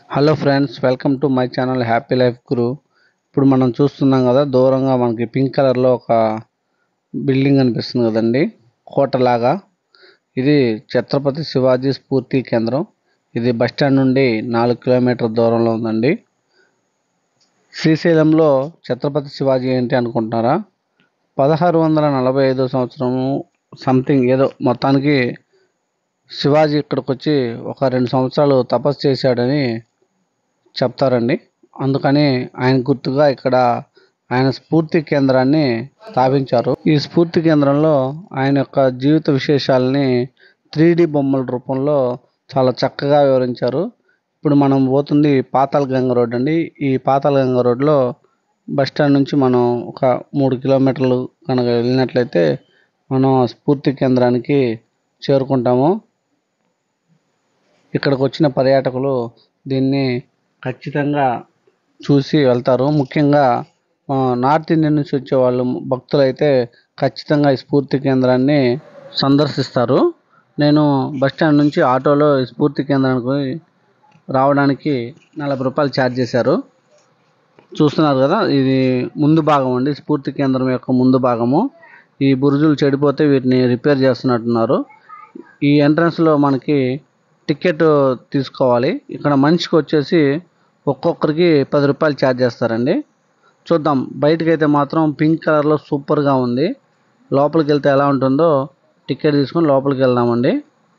hello friends welcome to my channel happy life guru ఇప్పుడు మనం చూస్తున్నాం కదా దూరంగా మనకి పింక్ కలర్లో ఒక బిల్డింగ్ కనిపిస్తుంది కదండి కోటలాగా ఇది ఛత్రపతి శివాజీ స్ఫూర్తి కేంద్రం ఇది బస్ స్టాండ్ నుండి నాలుగు కిలోమీటర్ దూరంలో ఉందండి శ్రీశైలంలో ఛత్రపతి శివాజీ ఏంటి అనుకుంటున్నారా పదహారు వందల నలభై ఐదో సంవత్సరము సంథింగ్ ఏదో మొత్తానికి శివాజీ ఇక్కడికి వచ్చి ఒక రెండు సంవత్సరాలు తపస్సు చేశాడని చెప్తారండి అందుకని ఆయన గుర్తుగా ఇక్కడ ఆయన స్ఫూర్తి కేంద్రాన్ని స్థాపించారు ఈ స్ఫూర్తి కేంద్రంలో ఆయన యొక్క జీవిత విశేషాలని త్రీ బొమ్మల రూపంలో చాలా చక్కగా వివరించారు ఇప్పుడు మనం పోతుంది పాతాళ గంగ రోడ్ అండి ఈ పాతాళ గంగ రోడ్లో బస్ స్టాండ్ నుంచి మనం ఒక మూడు కిలోమీటర్లు కనుక వెళ్ళినట్లయితే మనం స్ఫూర్తి కేంద్రానికి చేరుకుంటాము ఇక్కడికి వచ్చిన పర్యాటకులు దీన్ని ఖచ్చితంగా చూసి వెళ్తారు ముఖ్యంగా ఆ, నార్త్ ఇండియా నుంచి వచ్చే వాళ్ళు భక్తులు అయితే ఖచ్చితంగా ఈ స్ఫూర్తి కేంద్రాన్ని సందర్శిస్తారు నేను బస్ స్టాండ్ నుంచి ఆటోలో ఈ స్ఫూర్తి కేంద్రానికి రావడానికి నలభై రూపాయలు ఛార్జ్ చేశారు చూస్తున్నారు కదా ఇది ముందు భాగం అండి స్ఫూర్తి కేంద్రం యొక్క ముందు భాగము ఈ బురుజులు చెడిపోతే వీటిని రిపేర్ చేస్తున్నట్టున్నారు ఈ ఎంట్రన్స్లో మనకి టికెట్ తీసుకోవాలి ఇక్కడ మనిషికి వచ్చేసి ఒక్కొక్కరికి పది రూపాయలు ఛార్జ్ చేస్తారండి చూద్దాం బయటకు అయితే మాత్రం పింక్ కలర్లో సూపర్గా ఉంది లోపలికి వెళ్తే ఎలా ఉంటుందో టికెట్ తీసుకొని లోపలికి వెళ్దామండి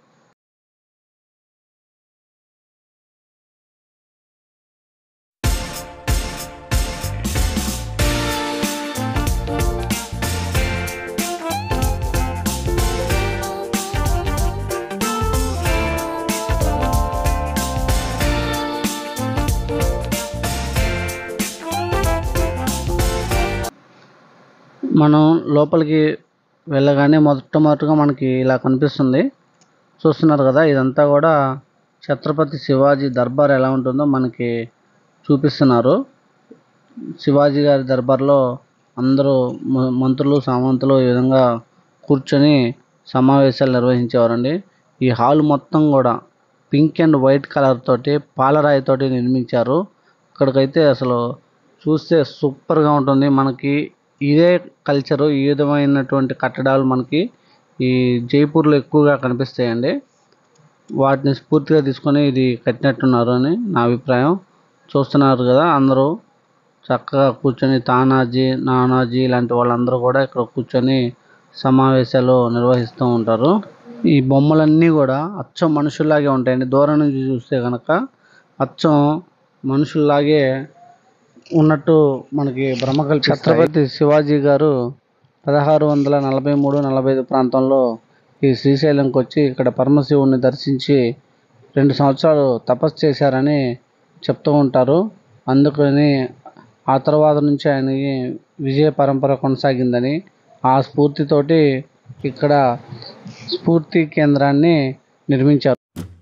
మనం లోపలికి వెళ్ళగానే మొట్టమొదటిగా మనకి ఇలా కనిపిస్తుంది చూస్తున్నారు కదా ఇదంతా కూడా ఛత్రపతి శివాజీ దర్బార్ ఎలా ఉంటుందో మనకి చూపిస్తున్నారు శివాజీ గారి దర్బార్లో అందరూ మ- మంత్రులు సామంతులు ఈ విధంగా కూర్చొని సమావేశాలు నిర్వహించేవారండి ఈ హాల్ మొత్తం కూడా పింక్ అండ్ వైట్ కలర్ తోటి పాలరాయి తోటి నిర్మించారు ఇక్కడికైతే అసలు చూస్తే సూపర్గా ఉంటుంది మనకి ఇదే కల్చరు ఈ విధమైనటువంటి కట్టడాలు మనకి ఈ జైపూర్లో ఎక్కువగా కనిపిస్తాయండి వాటిని స్ఫూర్తిగా తీసుకొని ఇది కట్టినట్టున్నారు అని నా అభిప్రాయం చూస్తున్నారు కదా అందరూ చక్కగా కూర్చొని తానాజీ నానాజీ ఇలాంటి వాళ్ళందరూ కూడా ఇక్కడ కూర్చొని సమావేశాలు నిర్వహిస్తూ ఉంటారు ఈ బొమ్మలన్నీ కూడా అచ్చం మనుషుల్లాగే ఉంటాయండి దూరం నుంచి చూస్తే కనుక అచ్చం మనుషుల్లాగే ఉన్నట్టు మనకి భ్రమ కల్పిస్తాయి ఛత్రపతి శివాజీ గారు పదహారు వందల నలభై మూడు నలభై ఐదు ప్రాంతంలో ఈ శ్రీశైలంకి వచ్చి ఇక్కడ పరమశివుని దర్శించి రెండు సంవత్సరాలు తపస్సు చేశారని చెప్తూ ఉంటారు అందుకని ఆ తర్వాత నుంచి ఆయనకి విజయ పరంపర కొనసాగిందని ఆ స్ఫూర్తితోటి ఇక్కడ స్ఫూర్తి కేంద్రాన్ని నిర్మించారు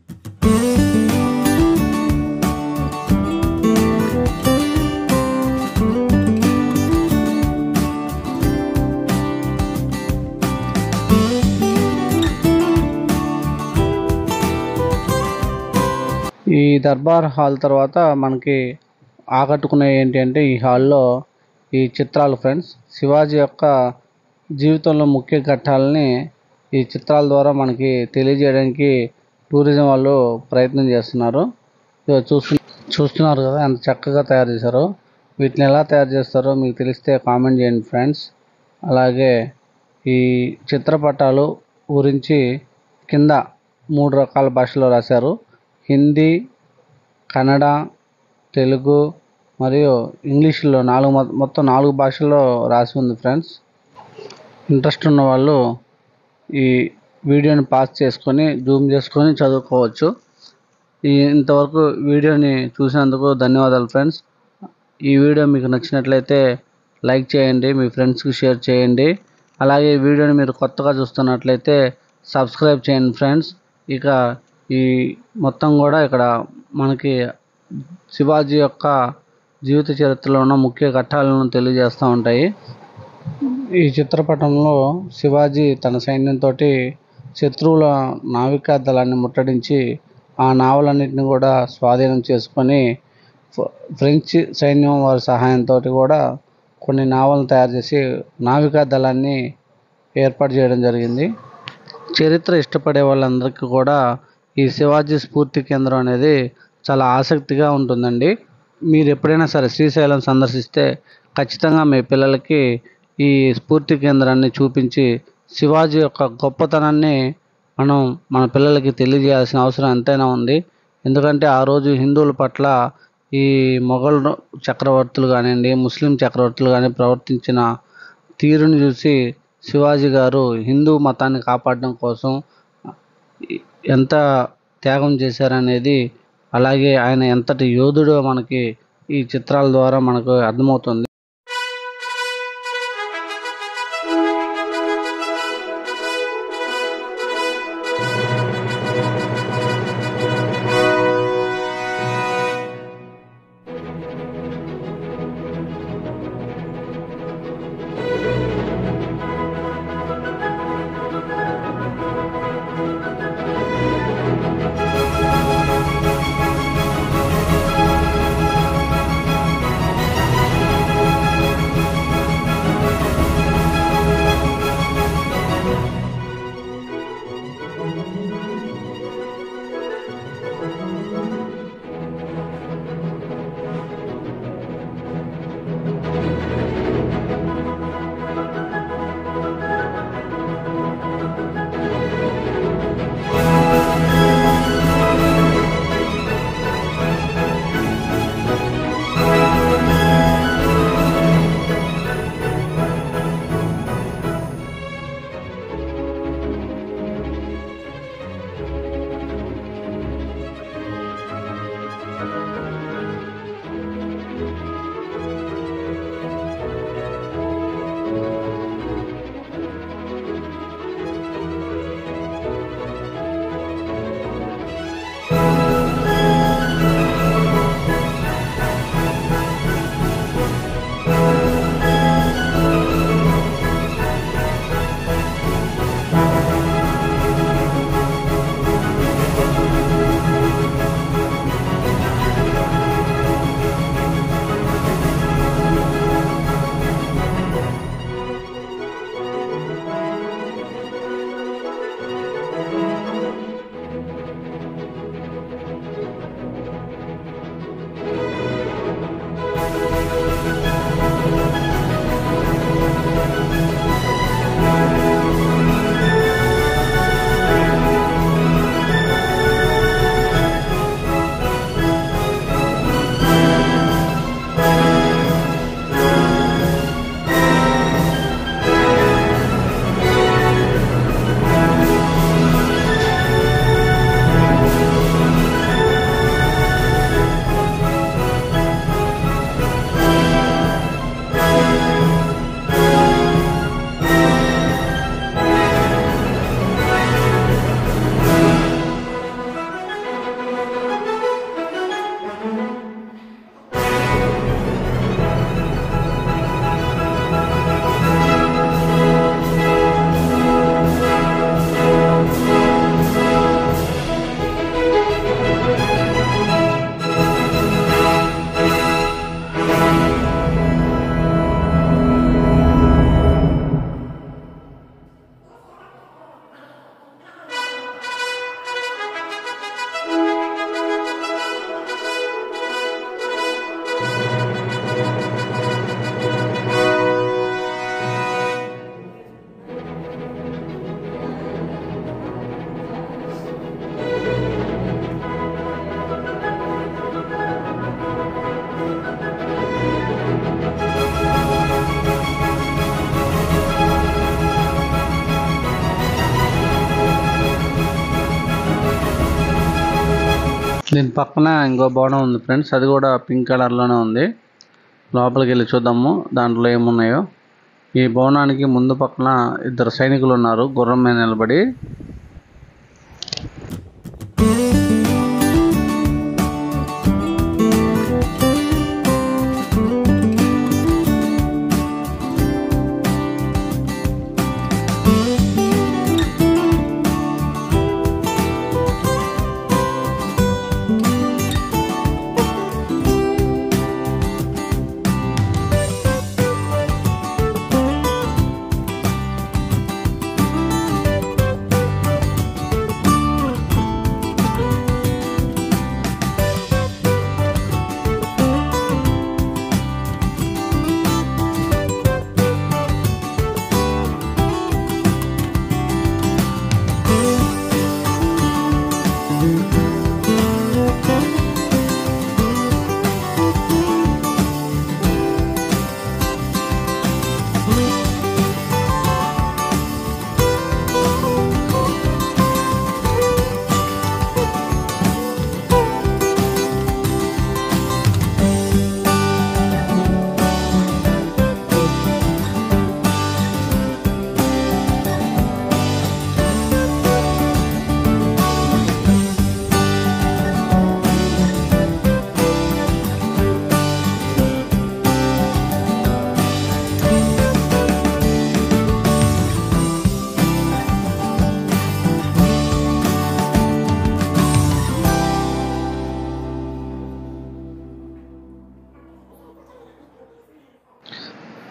ఈ దర్బార్ హాల్ తర్వాత మనకి ఆకట్టుకునే ఏంటి అంటే ఈ హాల్లో ఈ చిత్రాలు ఫ్రెండ్స్ శివాజీ యొక్క జీవితంలో ముఖ్య ఘట్టాలని ఈ చిత్రాల ద్వారా మనకి తెలియజేయడానికి టూరిజం వాళ్ళు ప్రయత్నం చేస్తున్నారు ఇదిగో చూస్తు చూస్తున్నారు కదా ఎంత చక్కగా తయారు చేశారో వీటిని ఎలా తయారు చేస్తారో మీకు తెలిస్తే కామెంట్ చేయండి ఫ్రెండ్స్ అలాగే ఈ చిత్రపటాలు గురించి కింద మూడు రకాల భాషలో రాశారు హిందీ కన్నడ తెలుగు మరియు ఇంగ్లీష్లో నాలుగు మొ- మొత్తం నాలుగు భాషల్లో రాసి ఉంది ఫ్రెండ్స్ ఇంట్రెస్ట్ ఉన్న వాళ్ళు ఈ వీడియోని పాస్ చేసుకొని జూమ్ చేసుకొని చదువుకోవచ్చు ఈ ఇంతవరకు వీడియోని చూసినందుకు ధన్యవాదాలు ఫ్రెండ్స్ ఈ వీడియో మీకు నచ్చినట్లయితే లైక్ చేయండి మీ ఫ్రెండ్స్కి షేర్ చేయండి అలాగే ఈ వీడియోని మీరు కొత్తగా చూస్తున్నట్లయితే సబ్స్క్రైబ్ చేయండి ఫ్రెండ్స్ ఇక ఈ మొత్తం కూడా ఇక్కడ మనకి శివాజీ యొక్క జీవిత చరిత్రలో ఉన్న ముఖ్య ఘట్టాలను తెలియజేస్తూ ఉంటాయి ఈ చిత్రపటంలో శివాజీ తన సైన్యంతో శత్రువుల నావికా దళాన్ని ముట్టడించి ఆ నావలన్నిటిని కూడా స్వాధీనం చేసుకొని ఫ- ఫ్రెంచ్ సైన్యం వారి సహాయంతో కూడా కొన్ని నావలను తయారు చేసి నావికా దళాన్ని ఏర్పాటు చేయడం జరిగింది చరిత్ర ఇష్టపడే వాళ్ళందరికీ కూడా ఈ శివాజీ స్ఫూర్తి కేంద్రం అనేది చాలా ఆసక్తిగా ఉంటుందండి మీరు ఎప్పుడైనా సరే శ్రీశైలం సందర్శిస్తే ఖచ్చితంగా మీ పిల్లలకి ఈ స్ఫూర్తి కేంద్రాన్ని చూపించి శివాజీ యొక్క గొప్పతనాన్ని మనం మన పిల్లలకి తెలియజేయాల్సిన అవసరం ఎంతైనా ఉంది ఎందుకంటే ఆ రోజు హిందువుల పట్ల ఈ మొఘల్ చక్రవర్తులు కానివ్వండి ముస్లిం చక్రవర్తులు కానీ ప్రవర్తించిన తీరుని చూసి శివాజీ గారు హిందూ మతాన్ని కాపాడడం కోసం ఎంత త్యాగం చేశారనేది అలాగే ఆయన ఎంతటి యోధుడో మనకి ఈ చిత్రాల ద్వారా మనకు అర్థమవుతుంది దీని పక్కన ఇంకో భవనం ఉంది ఫ్రెండ్స్ అది కూడా పింక్ కలర్లోనే ఉంది లోపలికి వెళ్ళి చూద్దాము దాంట్లో ఏమున్నాయో ఈ భవనానికి ముందు పక్కన ఇద్దరు సైనికులు ఉన్నారు గుర్రం మీద నిలబడి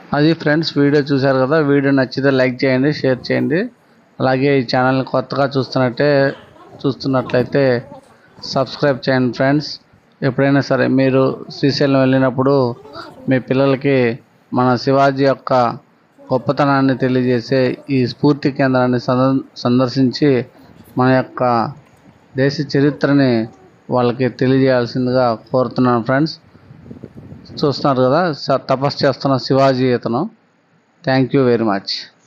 అది ఫ్రెండ్స్ వీడియో చూశారు కదా వీడియో నచ్చితే లైక్ చేయండి షేర్ చేయండి అలాగే ఈ ఛానల్ని కొత్తగా చూస్తున్నట్టే చూస్తున్నట్లయితే సబ్స్క్రైబ్ చేయండి ఫ్రెండ్స్ ఎప్పుడైనా సరే మీరు శ్రీశైలం వెళ్ళినప్పుడు మీ పిల్లలకి మన శివాజీ యొక్క గొప్పతనాన్ని తెలియజేసే ఈ స్ఫూర్తి కేంద్రాన్ని సంద- సందర్శించి మన యొక్క దేశ చరిత్రని వాళ్ళకి తెలియజేయాల్సిందిగా కోరుతున్నాను ఫ్రెండ్స్ చూస్తున్నారు కదా స- తపస్సు చేస్తున్న శివాజీ ఇతను థ్యాంక్ యూ వెరీ మచ్